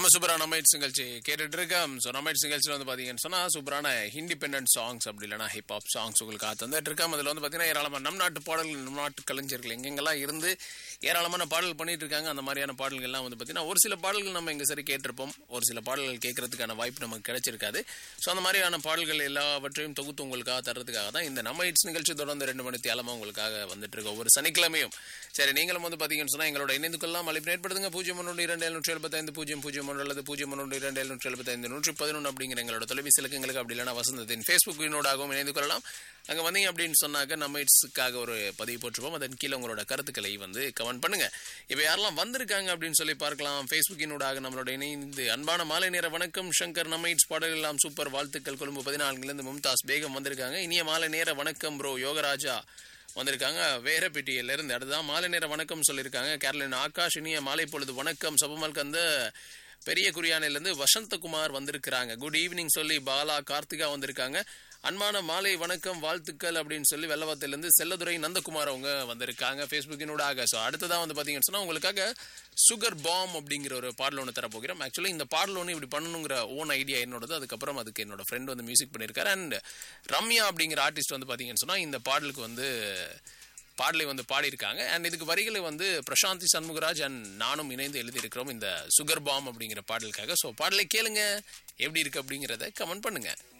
நம்ம சூப்பரான நமைட்ஸ் நிகழ்ச்சி கேட்டுட்டு இருக்கோம் ஸோ நமைட்ஸ் நிகழ்ச்சியில் வந்து பார்த்தீங்கன்னு சொன்னால் சூப்பரான இண்டிபெண்டன்ட் சாங்ஸ் அப்படி இல்லைனா ஹிப்ஹாப் சாங்ஸ் உங்களுக்கு தந்துட்டு இருக்கோம் அதில் வந்து பார்த்தீங்கன்னா ஏராளமான நம் நாட்டு பாடல்கள் நம் நாட்டு கலைஞர்கள் எங்கெங்கெல்லாம் இருந்து ஏராளமான பாடல் பண்ணிட்டு இருக்காங்க அந்த மாதிரியான பாடல்கள்லாம் வந்து பார்த்தீங்கன்னா ஒரு சில பாடல்கள் நம்ம எங்க சரி கேட்டிருப்போம் ஒரு சில பாடல்கள் கேட்கறதுக்கான வாய்ப்பு நமக்கு கிடைச்சிருக்காது ஸோ அந்த மாதிரியான பாடல்கள் எல்லாவற்றையும் தொகுத்து உங்களுக்காக தர்றதுக்காக தான் இந்த நம்ம இட்ஸ் நிகழ்ச்சி தொடர்ந்து ரெண்டு மணி தேலமாக உங்களுக்காக வந்துட்டு இருக்கு ஒவ்வொரு சனிக்கிழமையும் சரி நீங்களும் வந்து பார்த்தீங்கன்னு சொன்னால் எங்களோட இணைந்து கொள்ளலாம் அழைப்பு ஏற்படுத்துங்க பூஜ்ஜியம் ஒன்று இரண்டு எழுநூற்றி எழுபத்தைந்து பூஜ்ஜியம் பூஜ்ஜியம் ஒன்று அல்லது பூஜ்ஜியம் ஒன்று இரண்டு எழுநூற்றி எழுபத்தைந்து நூற்றி பதினொன்று அப்படிங்கிற எங்களோட தொலைபேசி இலக்கங்களுக்கு அப்படி இல்லைனா வசந்தத்தின் ஃபேஸ்புக் இனோடாகவும் இணைந்து கொள்ளலாம் அங்கே வந்தீங்க அப்படின்னு சொன்னாக்க நம்ம இட்ஸுக்காக ஒரு பதிவு போட்டுருப்போம் அதன் கீழே உங்களோட கருத்துக்களை வந்து கமெண்ட் பண்ணுங்க இப்போ யாரெல்லாம் வந்திருக்காங்க அப்படின்னு சொல்லி பார்க்கலாம் ஃபேஸ்புக்கினூடாக நம்மளோட இணைந்து அன்பான மாலை நேர வணக்கம் சங்கர் நம்ம இட்ஸ் பாடல்கள் எல்லாம் சூப்பர் வாழ்த்துக்கள் கொழும்பு பதினான்குலேருந்து மும்தாஸ் பேகம் வந்திருக்காங்க இனிய மாலை நேர வணக்கம் ப்ரோ யோகராஜா வந்திருக்காங்க வேரப்பேட்டியில இருந்து அடுத்ததான் மாலை நேர வணக்கம் சொல்லியிருக்காங்க கேரளின் ஆகாஷ் இனிய மாலை பொழுது வணக்கம் சபமல் கந்த பெரிய குறியானையிலேருந்து வசந்தகுமார் வந்திருக்கிறாங்க குட் ஈவினிங் சொல்லி பாலா கார்த்திகா வந்திருக்காங்க அன்பான மாலை வணக்கம் வாழ்த்துக்கள் அப்படின்னு சொல்லி வெள்ளவத்திலிருந்து செல்லதுரை நந்தகுமார் அவங்க வந்திருக்காங்க ஃபேஸ்புக்கினூடாக ஸோ அடுத்ததான் வந்து பார்த்தீங்கன்னு சொன்னால் உங்களுக்காக சுகர் பாம் அப்படிங்கிற ஒரு பாடல் ஒன்று தர போகிறோம் ஆக்சுவலி இந்த பாடல் ஒன்று இப்படி பண்ணணுங்கிற ஓன் ஐடியா என்னோடது அதுக்கப்புறம் அதுக்கு என்னோட ஃப்ரெண்ட் வந்து மியூசிக் பண்ணியிருக்காரு அண்ட் ரம்யா அப்படிங்கிற ஆர்டிஸ்ட் வந்து பார்த்தீங்கன்னு சொன்னால் இந்த பாடலுக்கு வந்து பாடலை வந்து பாடியிருக்காங்க அண்ட் இதுக்கு வரிகளை வந்து பிரசாந்தி சண்முகராஜ் அண்ட் நானும் இணைந்து எழுதியிருக்கிறோம் இந்த சுகர் பாம் அப்படிங்கிற பாடலுக்காக ஸோ பாடலை கேளுங்க எப்படி இருக்கு அப்படிங்கிறத கமெண்ட் பண்ணுங்க